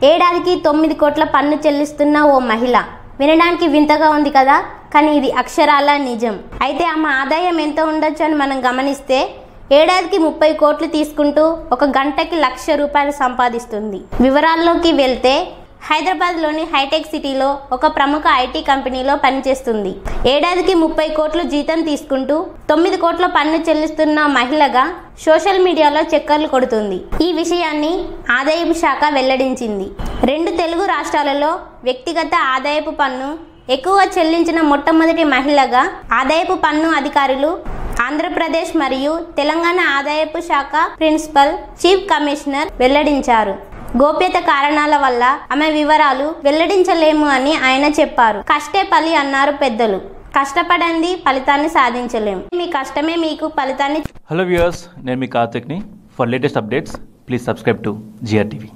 ఏడాదికి తొమ్మిది కోట్ల పన్ను చెల్లిస్తున్న ఓ మహిళ వినడానికి వింతగా ఉంది కదా కానీ ఇది అక్షరాల నిజం అయితే ఆమె ఆదాయం ఎంత ఉండొచ్చు అని మనం గమనిస్తే ఏడాదికి ముప్పై కోట్లు తీసుకుంటూ ఒక గంటకి లక్ష రూపాయలు సంపాదిస్తుంది వివరాల్లోకి వెళ్తే హైదరాబాద్లోని హైటెక్ సిటీలో ఒక ప్రముఖ ఐటీ కంపెనీలో పనిచేస్తుంది ఏడాదికి ముప్పై కోట్లు జీతం తీసుకుంటూ తొమ్మిది కోట్ల పన్ను చెల్లిస్తున్న మహిళగా సోషల్ మీడియాలో చక్కర్లు కొడుతుంది ఈ విషయాన్ని ఆదాయపు శాఖ వెల్లడించింది రెండు తెలుగు రాష్ట్రాలలో వ్యక్తిగత ఆదాయపు పన్ను ఎక్కువ చెల్లించిన మొట్టమొదటి మహిళగా ఆదాయపు పన్ను అధికారులు ఆంధ్రప్రదేశ్ మరియు తెలంగాణ ఆదాయపు శాఖ ప్రిన్సిపల్ చీఫ్ కమిషనర్ వెల్లడించారు గోప్యత కారణాల వల్ల ఆమె వివరాలు వెల్లడించలేము అని ఆయన చెప్పారు కష్టే పలి అన్నారు పెద్దలు కష్టపడండి ఫలితాన్ని సాధించలేము మీ కష్టమే మీకు ఫలితాన్ని హలో వ్యూయర్స్ నేను మీ కార్తిక్ని for latest updates please subscribe to GR TV